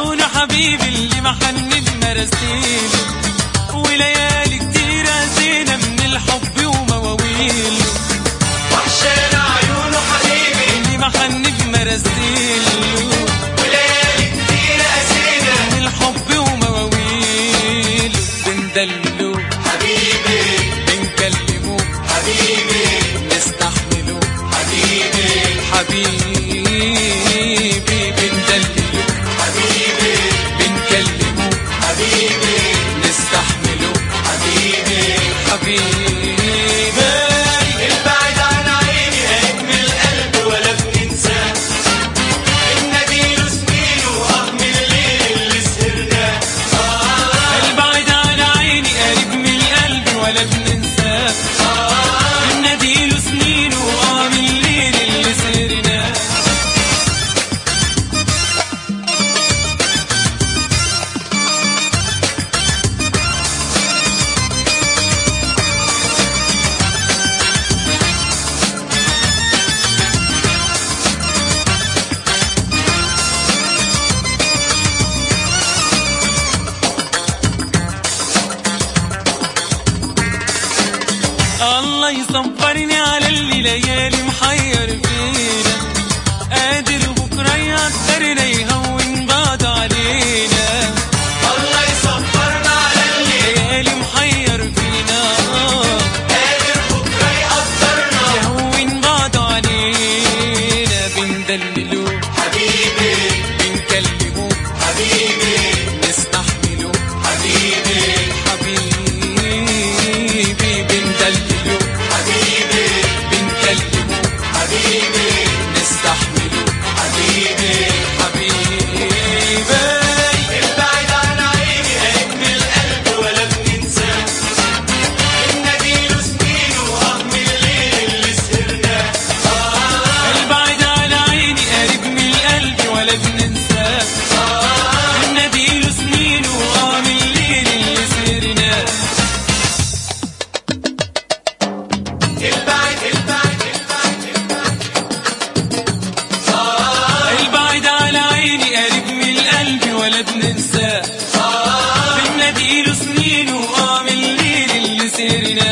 عيون حبيبي اللي محنب مراسيله وليالي كتيرة زينة من الحب ومواويله وحشانا عيونه حبيبي اللي محنب مراسيله وليالي كتير قسينا من الحب ومواويله بندلله حبيبي بنكلمه حبيبي نستحمله حبيبي حبيبي بندلله حبيبي بنكلمه حبيبي نستحمله حبيبي حبيبي البعد عن عيني هيك القلب ولا بننساه النديل سنينه واه من الليل اللي سهرناه البعد عن عيني قريب من القلب ولا بننساه النديل سنين وآه من الليل اللي سهرناه الله يصبرني على اللي ليالي محير فينا قادر بكره يقدرنا يهون بعض علينا الله يصبرنا على اللي ليالي محير فينا قادر بكره يقدرنا يهون بعض علينا بندلله حبيبي بنكلمه حبيبي نستحمله حبيبي حبيبي بندلله حبيبي بنكلمه حبيبي نستحمله حبيبي حبيبي البعد عن عيني هيك القلب ولا بننساه النديل سنينه واه من الليل اللي سهرناه البعد على عيني قريب من القلب ولا بننساه النديل سنين وآه من الليل اللي سهرناه البعد البعد البعد البعد على عيني قريب من القلب ولا بننساه النديل سنين وآه من الليل اللي سهرناه